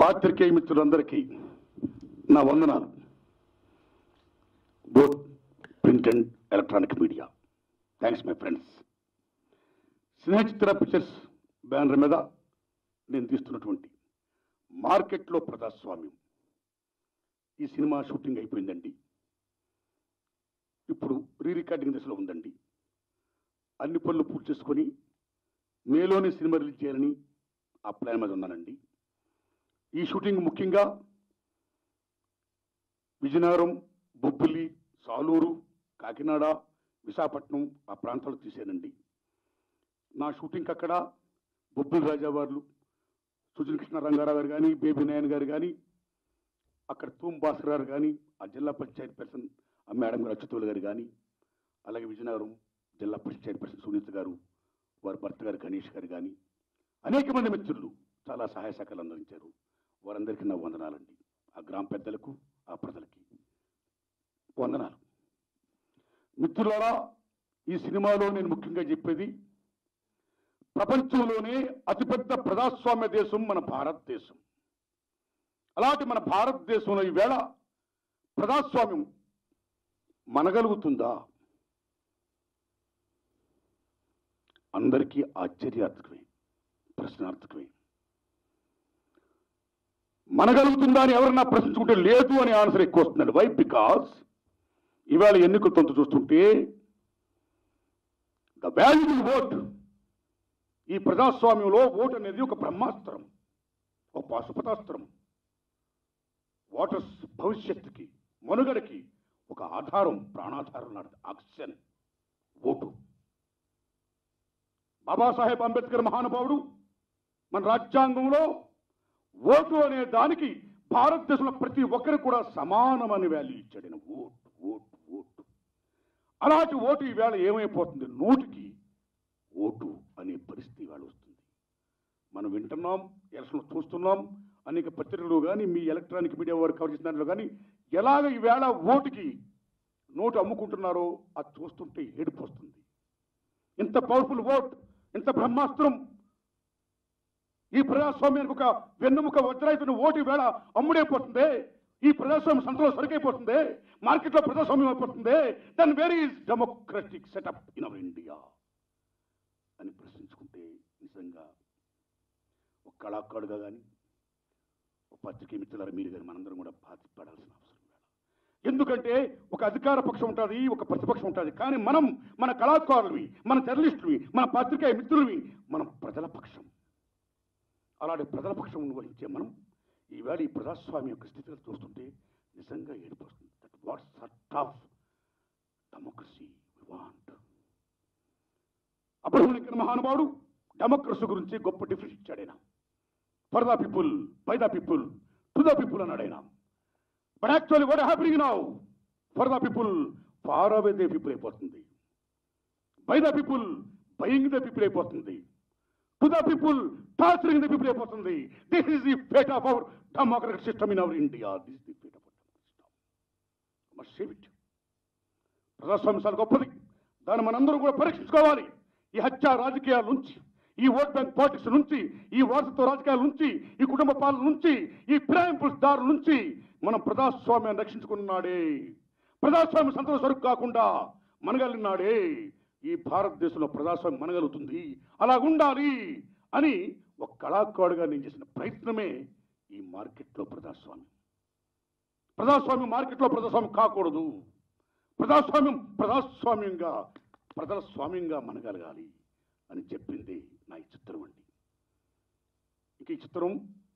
పాత్రికేయ మిత్రులందరికీ నా వందనాలు both print and electronic media thanks my friends Snehachitra pictures banner మీద నేను తీస్తున్నటువంటి మార్కెట్లో ప్రజాస్వామ్యం ఈ సినిమా షూటింగ్ అయిపోయిందండి ఇప్పుడు రీ రికార్డింగ్ దశలో ఉందండి అన్ని పనులు పూర్తి చేసుకొని మేలోనే సినిమా రిలీజ్ చేయాలని ఆ ప్లాన్ మీద ఉన్నానండి ఈ షూటింగ్ ముఖ్యంగా విజయనగరం బొబ్బిలి సాలూరు కాకినాడ విశాఖపట్నం ఆ ప్రాంతాలు తీసానండి నా షూటింగ్ అక్కడ బొబ్బిలి రాజావార్లు సుజన కృష్ణ రంగారావు గారు కానీ బేబీ నాయన్ గారు కానీ అక్కడ తూమ్ భాస్కర్ గారు కానీ ఆ జిల్లా పంచాయతీ పర్సన్ ఆ మేడం గారు అచ్యుతులు గారు కానీ అలాగే విజయనగరం జిల్లా పంచాయతీ పర్సన్ సునీత గారు వారి భర్త గారు గణేష్ గారు కానీ అనేక మంది మిత్రులు చాలా సహాయ సహకారాలు అందించారు వారందరికీ నా వందనాలండి ఆ గ్రామ పెద్దలకు ఆ ప్రజలకి వందనాలు మిత్రులారా ఈ సినిమాలో నేను ముఖ్యంగా చెప్పేది ప్రపంచంలోనే అతిపెద్ద ప్రజాస్వామ్య దేశం మన భారతదేశం అలాంటి మన భారతదేశంలో ఈవేళ ప్రజాస్వామ్యం మనగలుగుతుందా అందరికీ ఆశ్చర్యార్థకమే ప్రశ్నార్థకమే మనగలుగుతుందా అని ఎవరన్నా ప్రశ్నించుకుంటే లేదు అని ఆన్సర్ ఎక్కువ వస్తుందండి వై బికాస్ ఇవాళ ఎన్నికల తొంత చూస్తుంటే ద వాల్యుబుల్ ఓట్ ఈ ప్రజాస్వామ్యంలో ఓటు అనేది ఒక బ్రహ్మాస్త్రం ఒక పాశుపతాస్త్రం ఓటర్స్ భవిష్యత్తుకి మనుగడకి ఒక ఆధారం ప్రాణాధారం లాంటిది ఆక్సిజన్ ఓటు బాబాసాహెబ్ అంబేద్కర్ మహానుభావుడు మన రాజ్యాంగంలో ఓటు అనే దానికి భారతదేశంలో ప్రతి ఒక్కరికి కూడా సమానమని వాల్యూ ఇచ్చాడు ఆయన ఓటు ఓటు ఓటు అలాంటి ఓటు ఈవేళ ఏమైపోతుంది నోటికి ఓటు అనే పరిస్థితి ఇవాళ వస్తుంది మనం వింటున్నాం ఎలక్షన్ చూస్తున్నాం అనేక పత్రికలు కానీ మీ ఎలక్ట్రానిక్ మీడియా వారు కవర్ చేసిన దాంట్లో కానీ ఎలాగ ఈవేళ ఓటుకి నోటు అమ్ముకుంటున్నారో అది చూస్తుంటే ఏడుపు వస్తుంది ఇంత పవర్ఫుల్ ఓట్ ఇంత బ్రహ్మాస్త్రం ఈ ప్రజాస్వామ్యానికి ఒక వెన్నుముక వజ్రాయితున్న ఓటు వేళ అమ్ముడైపోతుంది ఈ ప్రజాస్వామ్యం సంతలో సరికైపోతుంది మార్కెట్లో ప్రజాస్వామ్యం అయిపోతుంది then very is democratic setup in our India అని ప్రశ్నించుకుంటే నిజంగా ఒక కళాకారుడుగా కానీ ఒక పత్రికే మిత్రులారా మీరు కానీ మనందరం కూడా బాధపడాల్సిన అవసరం లేదు ఎందుకంటే ఒక అధికార పక్షం ఉంటుంది ఒక ప్రతిపక్షం ఉంటుంది కానీ మనం మన కళాకారులవి మన జర్నలిస్టులవి మన పత్రికా మిత్రులవి మనం ప్రజల పక్షం అలాంటి ప్రజల పక్షం వహించే మనం ఈవేళ ఈ ప్రజాస్వామ్యం యొక్క స్థితిని చూస్తుంటే నిజంగా ఏడిపోతుంది that what sort of democracy we want Abraham Lincoln మహానుభావుడు డెమోక్రసీ గురించి గొప్ప డిఫరెన్స్ ఇచ్చాడు ఆయన for the people by the people to the people అన్నాడు ఆయన but actually what happening now for the people far away they people అయిపోతుంది by the people buying the people అయిపోతుంది to the people torturing the people అయిపోతుంది this is the fate of our democratic system in our India this the fate of our system must save it ప్రజాస్వామ్యం చాలా గొప్పది దాన్ని మనందరం కూడా పరీక్షించుకోవాలి ఈ హత్య రాజకీయాల నుంచి ఈ ఓట్ బ్యాంక్ పాలిటిక్స్ నుంచి ఈ వారసత్వ రాజకీయాల నుంచి ఈ కుటుంబ పాలన నుంచి ఈ ఫిరాయింపుల దారుల నుంచి మనం ప్రజాస్వామ్యాన్ని రక్షించుకున్నాడే ప్రజాస్వామ్యం సంతోష సరుకు కాకుండా మనగలిగినాడే ఈ భారతదేశంలో ప్రజాస్వామ్యం మనగలుగుతుంది అలా ఉండాలి అని ఒక కళాకారుడుగా నేను చేసిన ప్రయత్నమే ఈ మార్కెట్లో ప్రజాస్వామ్యం ప్రజాస్వామ్యం మార్కెట్లో ప్రజాస్వామ్యం కాకూడదు ప్రజాస్వామ్యం ప్రజాస్వామ్యంగా ప్రజల స్వామ్యంగా మనగలగాలి అని చెప్పింది నా ఈ చిత్రం అండి ఇక ఈ చిత్రం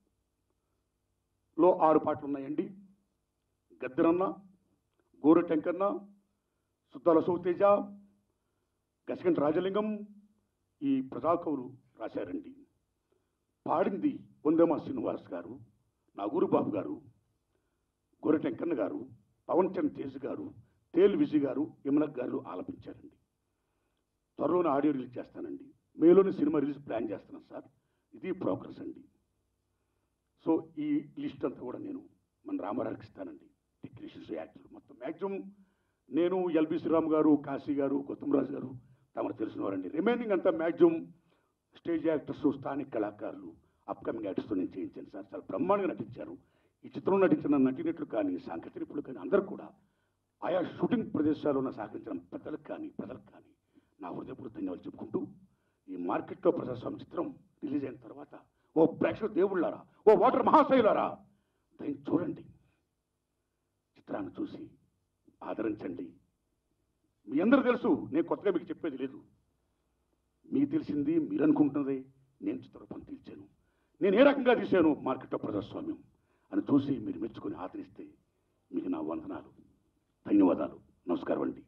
లో ఆరు పాటలు ఉన్నాయండి గద్దెరన్న గోరె టెంకన్న సుద్దాల సౌతేజ గసగంటి రాజలింగం ఈ ప్రజాకవులు రాశారండి పాడింది వందేమా శ్రీనివాస్ గారు నాగూరు బాబు గారు గోరె టెంకన్న గారు పవన్ చంద్ తేజ్ గారు తేల్ విజయ్ గారు యమునక్ గారు ఆలపించారండి త్వరలోనే ఆడియో రిలీజ్ చేస్తానండి మేలోనే సినిమా రిలీజ్ ప్లాన్ చేస్తున్నాను సార్ ఇది ప్రోగ్రెస్ అండి సో ఈ లిస్ట్ అంతా కూడా నేను మన రామారావుకి ఇస్తానండి టెక్నీషియన్స్ యాక్టర్లు మొత్తం మ్యాక్సిమం నేను ఎల్బి శ్రీరామ్ గారు కాశీ గారు గౌతమరాజు గారు తమకు తెలిసిన వారండి రిమైనింగ్ అంతా మ్యాక్సిమం స్టేజ్ యాక్టర్స్ స్థానిక కళాకారులు అప్కమింగ్ యాక్టర్స్తో నేను చేయించాను సార్ చాలా బ్రహ్మాండంగా నటించారు ఈ చిత్రంలో నటించిన నటినట్లు కానీ సాంకేతిక నిపుణులు కానీ అందరూ కూడా ఆయా షూటింగ్ ప్రదేశాల్లో ఉన్న సహకరించిన పెద్దలకు కానీ ప్రజలకు కానీ నా హృదయపూర్వక ధన్యవాదాలు చెప్పుకుంటూ ఈ మార్కెట్లో ప్రజాస్వామ్య చిత్రం రిలీజ్ అయిన తర్వాత ఓ ప్రేక్షక దేవుళ్ళారా ఓ వాటర్ మహాశైలారా దయని చూడండి చిత్రాన్ని చూసి ఆదరించండి మీ అందరూ తెలుసు నేను కొత్తగా మీకు చెప్పేది లేదు మీకు తెలిసింది మీరు అనుకుంటున్నది నేను చిత్రరూపం తీర్చాను నేను ఏ రకంగా తీశాను మార్కెట్లో ప్రజాస్వామ్యం అని చూసి మీరు మెచ్చుకొని ఆదరిస్తే మీకు నా వందనాలు ధన్యవాదాలు నమస్కారం అండి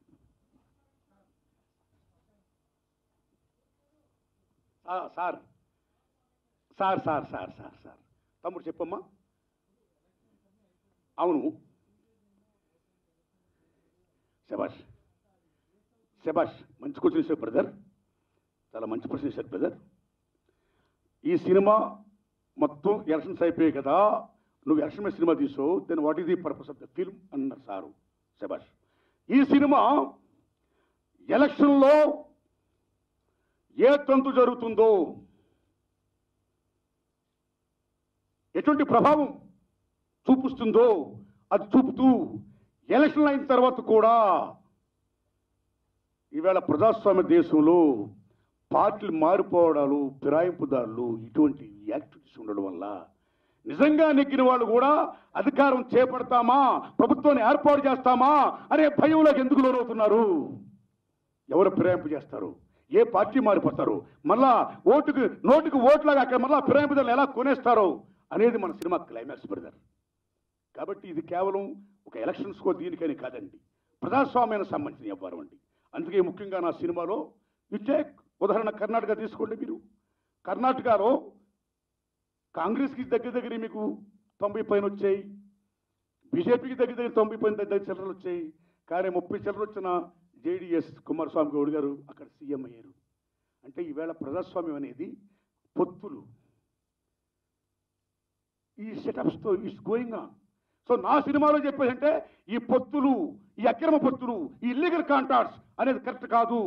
ఆ, sir sir sir sir sir sir తమ్ముడు చెప్పమ్మా అవును శబాష్ శబాష్ మంచి క్వశ్చన్ వేశారు బ్రదర్ చాలా మంచి ప్రశ్న వేశారు బ్రదర్ ఈ సినిమా మొత్తం ఎలక్షన్స్ అయిపోయాయి కదా నువ్వు ఎలక్షన్ మీద సినిమా తీసావు then what is the purpose of the film అన్నారు సారు శబాష్ ఈ సినిమా ఎలక్షన్లో ఏ తంతు జరుగుతుందో ఎటువంటి ప్రభావం చూపిస్తుందో అది చూపుతూ ఎలక్షన్ అయిన తర్వాత కూడా ఈవేళ ప్రజాస్వామ్య దేశంలో పార్టీలు మారిపోవడాలు ఫిరాయింపుదారులు ఇటువంటి యాక్టివిటీస్ ఉండడం వల్ల నిజంగా నెగ్గిన వాళ్ళు కూడా అధికారం చేపడతామా ప్రభుత్వాన్ని ఏర్పాటు చేస్తామా అనే భయంలోకి ఎందుకు లోనవుతున్నారు ఎవరు ఫిరాయింపు చేస్తారు ఏ పార్టీ మారిపోతారు మళ్ళా ఓటుకు నోటుకు ఓట్లాగా అక్కడ మళ్ళా ఫిరాయింపుదారులు ఎలా కొనేస్తారు అనేది మన సినిమా క్లైమాక్స్ బ్రదర్ కాబట్టి ఇది కేవలం ఒక ఎలక్షన్స్కో దీనికని కాదండి ప్రజాస్వామ్యానికి సంబంధించిన వ్యవహారం అండి అందుకే ముఖ్యంగా నా సినిమాలో ఇచ్చే ఉదాహరణ కర్ణాటక తీసుకోండి మీరు కర్ణాటకలో కాంగ్రెస్కి దగ్గర దగ్గర మీకు తొంభై పైన వచ్చాయి బీజేపీకి దగ్గర దగ్గర తొంభై పైన దగ్గర చిల్లరలు వచ్చాయి కానీ ముప్పై చిల్లర వచ్చిన జేడిఎస్ కుమారస్వామి గౌడ్ గారు అక్కడ సీఎం అయ్యారు అంటే ఈవేళ ప్రజాస్వామ్యం అనేది పొత్తులు ఈ సెటప్స్తో ఇట్స్ గోయింగ్ ఆన్ సో నా సినిమాలో చెప్పేదంటే ఈ పొత్తులు ఈ అక్రమ పొత్తులు ఈ ఇల్లీగల్ కాంట్రాక్ట్స్ అనేది కరెక్ట్ కాదు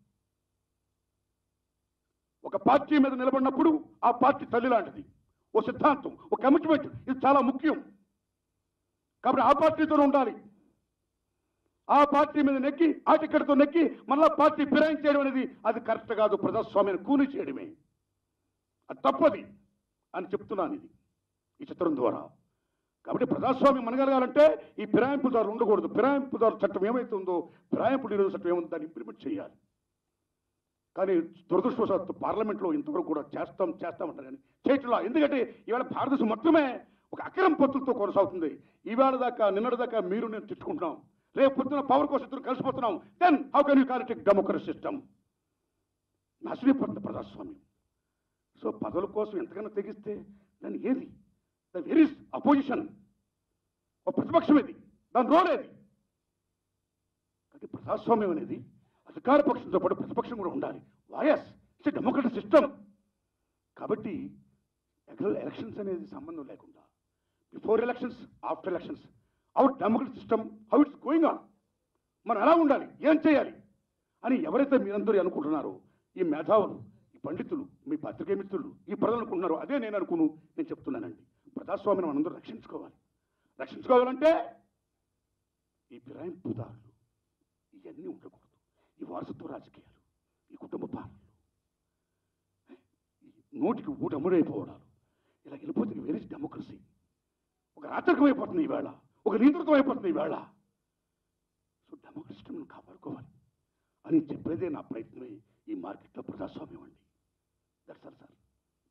ఒక పార్టీ మీద నిలబడినప్పుడు ఆ పార్టీ తల్లి లాంటిది ఓ సిద్ధాంతం ఓ కమిట్మెంట్ ఇది చాలా ముఖ్యం కాబట్టి ఆ పార్టీతో ఉండాలి ఆ పార్టీ మీద నెక్కి ఆ టికెట్తో నెక్కి మళ్ళా పార్టీ ఫిరాయించేయడం అనేది అది కరెక్ట్ కాదు ప్రజాస్వామ్యాన్ని కూలి చేయడమే అది తప్పది అని చెప్తున్నాను ఇది ఈ చిత్రం ద్వారా కాబట్టి ప్రజాస్వామ్యం మనగలగాలంటే ఈ ఫిరాయింపుదారులు ఉండకూడదు ఫిరాయింపుదారు చట్టం ఏమైతే ఉందో ఫిరాయింపు నిరోధక చట్టం ఏముందో దాన్ని ఇంప్లిమెంట్ చేయాలి కానీ దురదృష్టవశాత్తు పార్లమెంట్లో ఇంతవరకు కూడా చేస్తాం చేస్తామంటారు కానీ చేయట్లా ఎందుకంటే ఇవాళ భారతదేశం మొత్తమే ఒక అక్రమ పొత్తులతో కొనసాగుతుంది ఈవేళ దాకా నిన్నటి దాకా మీరు నేను తిట్టుకుంటున్నాం రేపు పొద్దున పవర్ కోసం ఇద్దరు కలిసిపోతున్నాం then how can you call it democracy system నష్టపోతుంది ప్రజాస్వామ్యం సో పదవుల కోసం ఎంతకన్నా తెగిస్తే దాన్ని ఏది ద వెరీ అపోజిషన్ ఒక ప్రతిపక్షం ఇది దాని రోల్ ఏది కానీ ప్రజాస్వామ్యం అనేది అధికార పక్షంతో పాటు ప్రతిపక్షం కూడా ఉండాలి వాయస్ ఇట్స్ డెమోక్రటిక్ సిస్టమ్ కాబట్టి ఎలక్షన్స్ అనేది సంబంధం లేకుండా before elections after elections our democratic system how it's going on మనం ఎలా ఉండాలి ఏం చేయాలి అని ఎవరైతే మీరందరూ అనుకుంటున్నారో ఈ మేధావులు ఈ పండితులు మీ పత్రికే మిత్రులు ఈ ప్రజలు అనుకుంటున్నారో అదే నేను అనుకును నేను చెప్తున్నానండి ప్రజాస్వామ్యం మనందరూ రక్షించుకోవాలి రక్షించుకోవాలంటే ఈ ఫిరాయింపుదారులు ఇవన్నీ ఉండకూడదు ఈ వారసత్వ రాజకీయాలు ఈ కుటుంబ పాలనలు ఈ నోటికి ఊట అమ్ముడైపోవడాలు ఇలా వెళ్ళిపోతే వేరే డెమోక్రసీ ఒక రాచరికం అయిపోతుంది ఈవేళ ఒక నియంత్రితం అయిపోతుంది ఈవేళ సో డెమోక్రసీ సిస్టమ్ను కాపాడుకోవాలి అని చెప్పేదే నా ప్రయత్నమే ఈ మార్కెట్లో ప్రజాస్వామ్యం అండి దట్స్ ఆల్ సార్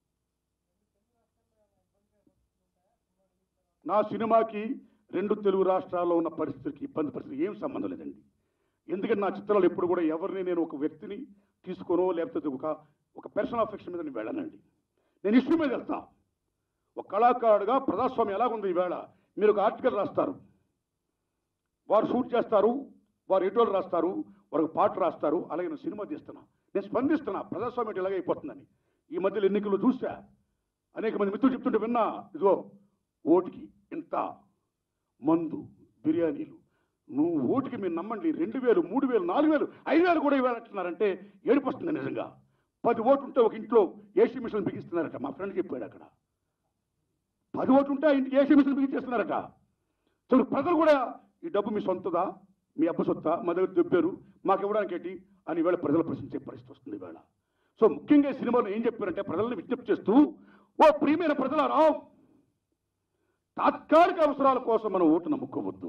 నా సినిమాకి రెండు తెలుగు రాష్ట్రాల్లో ఉన్న పరిస్థితికి ఇబ్బంది పరిస్థితి ఏం సంబంధం లేదండి ఎందుకంటే నా చిత్రాలు ఎప్పుడు కూడా ఎవరిని నేను ఒక వ్యక్తిని తీసుకోనో లేకపోతే ఒక ఒక పర్సనల్ అఫెక్షన్ మీద నేను వెళ్ళనండి నేను ఇష్యూ మీద వెళ్తా ఒక కళాకారుడుగా ప్రజాస్వామ్యం ఎలాగుంది ఈవేళ మీరు ఒక ఆర్టికల్ రాస్తారు వారు షూట్ చేస్తారు వారు ఎటోలు రాస్తారు వారు ఒక పాట రాస్తారు అలాగే నేను సినిమా తీస్తున్నా నేను స్పందిస్తున్నా ప్రజాస్వామ్యం ఇలాగే అయిపోతుందని ఈ మధ్యలో ఎన్నికల్లో చూసా అనేక మంది మిత్రులు చెప్తుంటే విన్నా ఇదిగో ఓటుకి ఇంత మందు బిర్యానీలు నువ్వు ఓటుకి మీరు నమ్మండి రెండు వేలు మూడు వేలు నాలుగు వేలు ఐదు వేలు కూడా ఇవ్వాలంటున్నారంటే ఏడుపు వస్తుంది నిజంగా పది ఓటు ఉంటే ఒక ఇంట్లో ఏసీ మిషన్ బిగిస్తున్నారట మా ఫ్రెండ్ చెప్పాడు అక్కడ పది ఓటు ఉంటే ఆ ఇంటికి ఏసీ మిషన్ బిగించేస్తున్నారట చూడు ప్రజలు కూడా ఈ డబ్బు మీ సొంతదా మీ అబ్బ సొత్త మా దగ్గర దొబ్బారు మాకు ఇవ్వడానికి ఏంటి అని ఈవేళ ప్రజలు ప్రశ్నించే పరిస్థితి వస్తుంది ఈవేళ సో ముఖ్యంగా ఈ సినిమాలో ఏం చెప్పారంటే ప్రజల్ని విజ్ఞప్తి చేస్తూ ఓ ప్రియమైన ప్రజలారా తాత్కాలిక అవసరాల కోసం మనం ఓటు నమ్ముకోవద్దు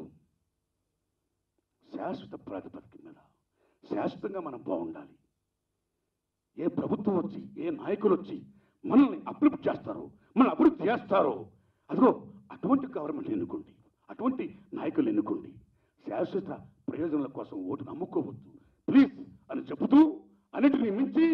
శాశ్వత ప్రాతిపదిక మీద శాశ్వతంగా మనం బాగుండాలి ఏ ప్రభుత్వం వచ్చి ఏ నాయకులు వచ్చి మనల్ని అభివృద్ధి చేస్తారో మనల్ని అభివృద్ధి చేస్తారో అదిగో అటువంటి గవర్నమెంట్ ఎన్నుకోండి అటువంటి నాయకులు ఎన్నుకోండి శాశ్వత ప్రయోజనాల కోసం ఓటు నమ్ముకోవద్దు ప్లీజ్ అని చెబుతూ అన్నిటిని మించి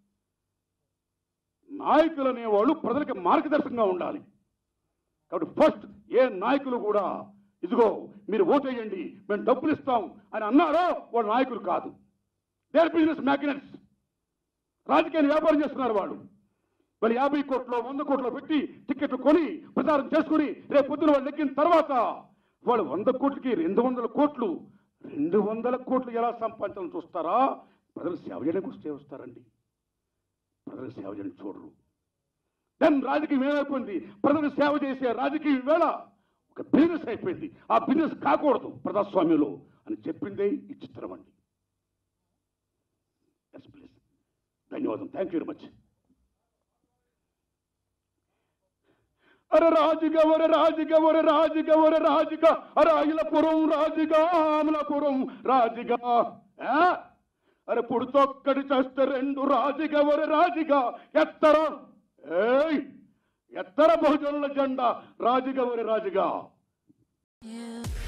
నాయకులు అనేవాళ్ళు ప్రజలకు మార్గదర్శకంగా ఉండాలి కాబట్టి ఫస్ట్ ఏ నాయకులు కూడా ఇదిగో మీరు ఓటేయండి మేము డబ్బులు ఇస్తాం అని అన్నారో వాళ్ళ నాయకులు కాదు దేర్ బిజినెస్ మ్యాగ్నెట్స్ రాజకీయాన్ని వ్యాపారం చేస్తున్నారు వాళ్ళు వాళ్ళు యాభై కోట్లు వంద కోట్లు పెట్టి టికెట్లు కొని ప్రచారం చేసుకుని రేపు పొద్దున వాళ్ళు ఎక్కిన తర్వాత వాళ్ళు వంద కోట్లకి రెండు వందల కోట్లు రెండు వందల కోట్లు ఎలా సంపాదించాలని చూస్తారా ప్రజలు సేవ చేయడానికి వస్తే వస్తారండి ప్రజలు సేవ చేయడానికి చూడరు దెన్ రాజకీయం ఏమైపోయింది ప్రజలకు సేవ చేసే రాజకీయం వేళ ఒక బిజినెస్ అయిపోయింది ఆ బిజినెస్ కాకూడదు ప్రజాస్వామ్యంలో అని చెప్పిందే ఈ చిత్రం అండి ఎస్ ప్లీజ్ ధన్యవాదం థ్యాంక్ యూ వెరీ మచ్ అరే రాజుగా ఒరే రాజుగా ఒరే రాజుగా ఒరే రాజుగా అరే అఖిలపురం రాజుగా అమలాపురం రాజుగా ఆ? అరే పుడుతొక్కడి చేస్తే రెండు రాజుగా ఒరే రాజుగా ఎత్తర ఏయ్ ఎత్తర బహుజనుల జెండా రాజుగా ఒరే రాజుగా Yeah.